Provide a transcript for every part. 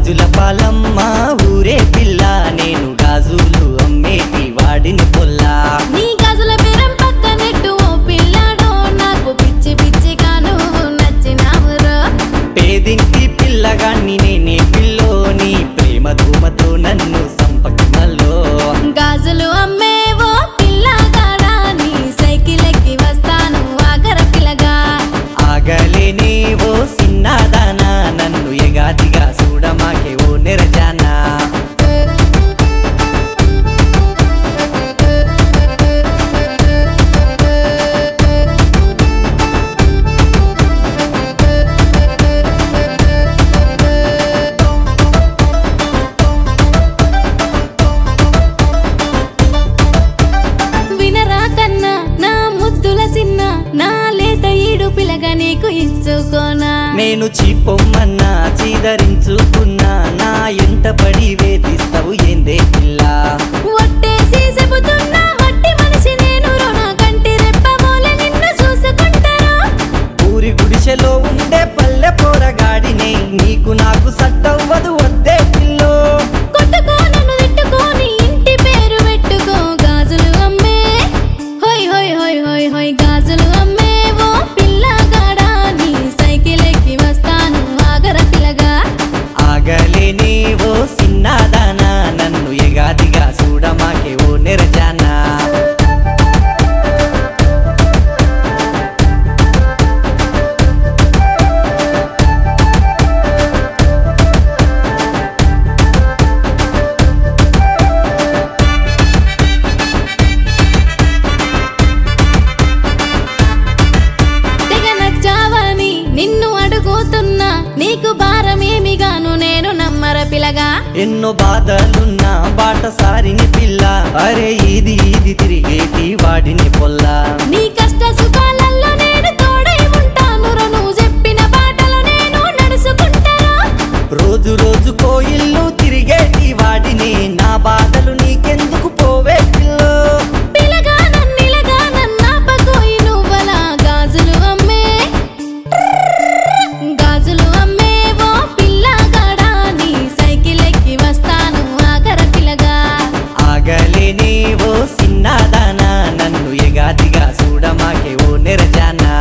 ముద్దుల పాలమ్మ ఊరే పిల్ల నేను గాజులు అమ్మేటి వాడిని పొల్లా నీ గజల బెరం పక్కనెట్టు ఓ పిల్లాడో నాకు పిచ్చి పిచ్చిగా నువ్వు నచ్చినావురో పేదింటి పిల్లగాన్ని నేనే పిల్లోని ప్రేమ ధూమతో నన్ను సంపకి మల్లో గాజులు అమ్మేవో పిల్లగాడా నీ సైకిల్ ఎక్కి వస్తాను ఆగర పిల్లగా ఆగలేనే ఓ సిన్నదానా నన్ను ఎగాదిగా చూడమాకే ఓ నిరజానా వినరా కన్నా నా ముద్దుల సిన్న నా లేత ఈడు పిల్లగా నీకు ఇచ్చుకోనా నేను చీపొమ్మన్నా చీదరించుకున్నా నా ఎంట పడి వేధిస్తావు ఏందే పిల్ల ఒట్టేసి చెబుతున్నా మట్టి మనిషి నేను రుణ కంటి రెప్పమూల నిన్ను చూసుకుంటారా ఊరి గుడిసెలో ఉండే పల్లె పోరగాడినే నీకు నాకు సట్టవ్వదు వద్దే పిల్లో కొట్టుకో నన్ను తిట్టుకోని ఇంటి పేరు పెట్టుకో గాజులు అమ్మే హోయ్ హోయ్ హోయ్ హోయ్ హోయ్ గాజులు అమ్మే ఓ పిల్లగాడా నీ సైకిల్ ఎక్కి వస్తాను ఆగర పిల్లగా ఆగలేనే ఓ సిన్నదానా నన్ను ఎగాదిగా చూడమాకే ఓ నిరజానా తెగ నచ్చావని నిన్ను అడుగుతున్నా నీకు భారమేమిగాను నేను నమ్మర పిల్లగా ఎన్నో బాధలున్నా బాటసారిని పిల్ల అరే ఇది ఇది తిరిగేటి వాడిని పొల్లా నీ కష్ట సుఖాలలో నేను తోడై ఉంటాను రా నువ్వు చెప్పిన బాటలో నేను నడుచుకుంటారా రోజు రోజు కోయిల్లు తిరిగేటి వాడిని నా బాధలు నీకెందుకు పోవే పిల్లో పిలగా నన్నిలగా నన్నాపకోయి నువ్వలా గాజులు అమ్మే గాజులు అమ్మే ఓ పిల్లగాడా నీ సైకిల్ ఎక్కి వస్తాను ఆగర పిల్లగా ఆగలేనే ఓ సిన్నదానా నన్ను ఎగాదిగా చూడమాకే ఓ నిరజానా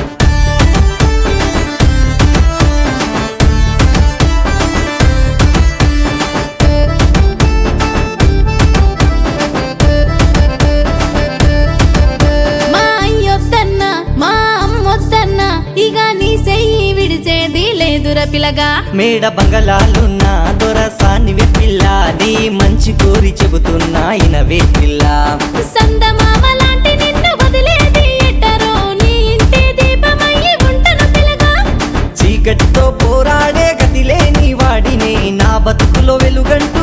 మా అయ్యొద్దన్నా మా అమ్మొద్దన్నా ఇక నీ చెయ్యి విడిచేది లేదురా పిల్లగా మేడ బంగళాలున్నా దొరసానివి పిల్ల నీ మంచి కోరి చెబుతున్నా ఇనవే పిల్ల సందమామ లాంటి నిన్ను వదిలేది ఎట్టరో నీ ఇంటి దీపమయ్యి ఉంటను పిల్లగా చీకటితో పోరాడే గతి లేని వాడిని నా బతుకులో వెలుగంటూ